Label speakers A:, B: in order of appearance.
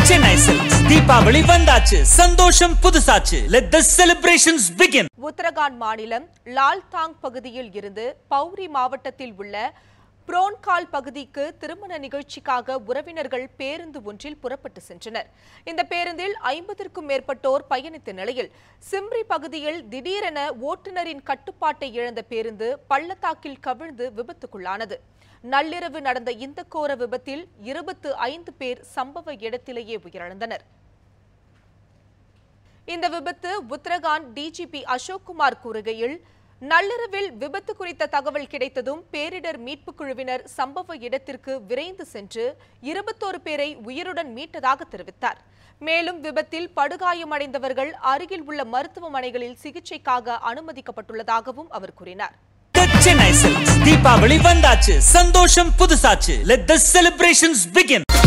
A: Chennai silks Deepavali வந்தாச்சு சந்தோஷம் புதுசாச்சு let the celebrations begin
B: Uttarakhand மாநிலம் லால்தாங் பகுதியில் இருந்து பௌரி மாவட்டத்தில் உள்ள புரோன்கால் பகுதிக்கு திருமண நிகழ்ச்சிக்காக உறவினர்கள் பேருந்து ஒன்றில் புறப்பட்டு சென்றனர் இந்த பேருந்தில் ஐம்பதற்கும் மேற்பட்டோர் பயணித்த நிலையில் சிம்ரி பகுதியில் திடீரென ஓட்டுநரின் கட்டுப்பாட்டை இழந்த பேருந்து பள்ளத்தாக்கில் கவிழ்ந்து விபத்துக்குள்ளானது நள்ளிரவு நடந்த இந்த கோர விபத்தில் இருபத்து ஐந்து பேர் சம்பவ இடத்திலேயே உயிரிழந்தனர் இந்த விபத்து உத்தரகாண்ட் டிஜிபி அசோக் குமார் கூறுகையில் நள்ளிரவில் விபத்து குறித்த தகவல் கிடைத்ததும் பேரிடர் மீட்புக் குழுவினர் சம்பவ இடத்திற்கு விரைந்து சென்று இருபத்தோரு பேரை உயிருடன் மீட்டதாக தெரிவித்தார் மேலும் விபத்தில் படுகாயமடைந்தவர்கள் அருகில் உள்ள மருத்துவமனைகளில் சிகிச்சைக்காக அனுமதிக்கப்பட்டுள்ளதாகவும் அவர் கூறினார்
A: சென்னை சில்க்ஸ் தீபாவளி வந்தாச்சு சந்தோஷம் புதுசாச்சு லெட் த செலிப்ரேஷன்ஸ் பிகின்